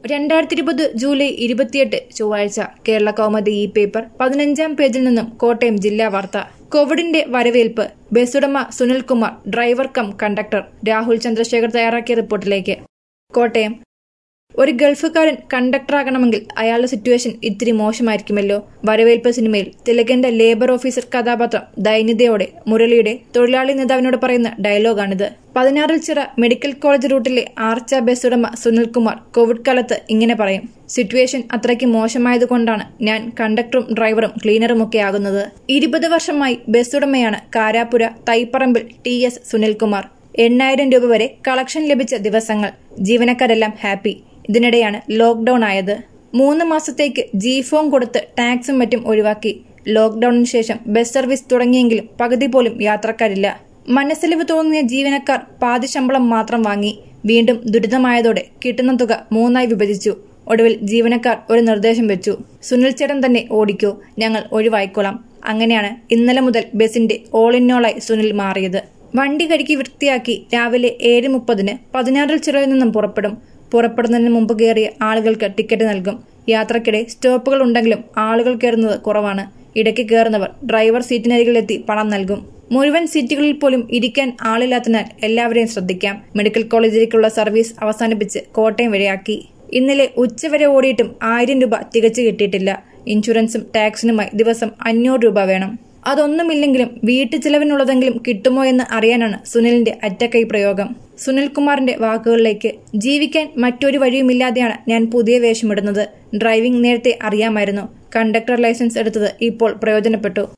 രണ്ടായിരത്തി ഇരുപത് ജൂലൈ ഇരുപത്തിയെട്ട് ചൊവ്വാഴ്ച കേരള കൗമുദി ഈ പേപ്പർ പതിനഞ്ചാം പേജിൽ നിന്നും കോട്ടയം ജില്ലാ വാർത്ത കോവിഡിന്റെ വരവേൽപ്പ് ബസ്സുടമ Sunilkumar driver cum conductor Rahul Chandrasekhar തയ്യാറാക്കിയ റിപ്പോർട്ടിലേക്ക് കോട്ടയം ഒരു ഗൾഫുകാരൻ കണ്ടക്ടറാകണമെങ്കിൽ അയാളുടെ സിറ്റുവേഷൻ ഇത്തിരി മോശമായിരിക്കുമല്ലോ വരവേൽപ്പ് സിനിമയിൽ തിലകന്റെ ലേബർ ഓഫീസർ കഥാപാത്രം ദൈന്യതയോടെ മുരളിയുടെ തൊഴിലാളി നേതാവിനോട് പറയുന്ന ഡയലോഗാണിത് പതിനാറിൽ ചിറ മെഡിക്കൽ കോളേജ് റൂട്ടിലെ ആർച്ച ബസ് ഉടമ സുനിൽകുമാർ കോവിഡ് കാലത്ത് ഇങ്ങനെ പറയും സിറ്റുവേഷൻ അത്രയ്ക്ക് മോശമായതുകൊണ്ടാണ് ഞാൻ കണ്ടക്ടറും ഡ്രൈവറും ക്ലീനറും ഒക്കെ ആകുന്നത് ഇരുപത് വർഷമായി ബസ് ഉടമയാണ് കാരാപ്പുര തൈപ്പറമ്പിൽ ടി എസ് സുനിൽകുമാർ എണ്ണായിരം രൂപ വരെ കളക്ഷൻ ലഭിച്ച ദിവസങ്ങൾ ജീവനക്കാരെല്ലാം ഹാപ്പി ഇതിനിടെയാണ് ലോക്ക്ഡൌൺ ആയത് മൂന്ന് മാസത്തേക്ക് ജി ഫോം കൊടുത്ത് ടാക്സും മറ്റും ഒഴിവാക്കി ലോക്ക്ഡൌണിന് ശേഷം ബസ് സർവീസ് തുടങ്ങിയെങ്കിലും പകുതി പോലും യാത്രക്കാരില്ല മനസ്സലിവ് തോന്നിയ ജീവനക്കാർ പാതി ശമ്പളം മാത്രം വാങ്ങി വീണ്ടും ദുരിതമായതോടെ കിട്ടുന്ന തുക മൂന്നായി വിഭജിച്ചു ഒടുവിൽ ജീവനക്കാർ ഒരു നിർദ്ദേശം വെച്ചു സുനിൽ ചേട്ടൻ തന്നെ ഓടിക്കൂ ഞങ്ങൾ ഒഴിവായിക്കോളാം അങ്ങനെയാണ് ഇന്നലെ മുതൽ ബസിന്റെ ഓൾ ഇൻ ഓളായി സുനിൽ മാറിയത് വണ്ടി കഴുകി വൃത്തിയാക്കി രാവിലെ ഏഴ് മുപ്പതിന് പതിനാറിൽ ചിറയിൽ നിന്നും പുറപ്പെടും പുറപ്പെടുന്നതിന് മുമ്പ് കയറിയ ആളുകൾക്ക് ടിക്കറ്റ് നൽകും യാത്രക്കിടെ സ്റ്റോപ്പുകൾ ഉണ്ടെങ്കിലും ആളുകൾ കയറുന്നത് കുറവാണ് ഇടയ്ക്ക് കയറുന്നവർ ഡ്രൈവർ സീറ്റിനരികിലെത്തി പണം നൽകും മുഴുവൻ സീറ്റുകളിൽ പോലും ഇരിക്കാൻ ആളില്ലാത്തതിനാൽ എല്ലാവരെയും ശ്രദ്ധിക്കാം മെഡിക്കൽ കോളേജിലേക്കുള്ള സർവീസ് അവസാനിപ്പിച്ച് കോട്ടയം വരെയാക്കി ഇന്നലെ ഉച്ചവരെ ഓടിയിട്ടും ആയിരം രൂപ തികച്ചു കിട്ടിയിട്ടില്ല ഇൻഷുറൻസും ടാക്സിനുമായി ദിവസം അഞ്ഞൂറ് രൂപ വേണം അതൊന്നുമില്ലെങ്കിലും വീട്ടു ചിലവിനുള്ളതെങ്കിലും കിട്ടുമോ എന്ന് അറിയാനാണ് സുനിലിന്റെ അറ്റക്കൈ പ്രയോഗം സുനിൽകുമാറിന്റെ വാക്കുകളിലേക്ക് ജീവിക്കാൻ മറ്റൊരു വഴിയുമില്ലാതെയാണ് ഞാൻ പുതിയ വേഷമിടുന്നത് ഡ്രൈവിംഗ് നേരത്തെ അറിയാമായിരുന്നു കണ്ടക്ടർ ലൈസൻസ് എടുത്തത് ഇപ്പോൾ പ്രയോജനപ്പെട്ടു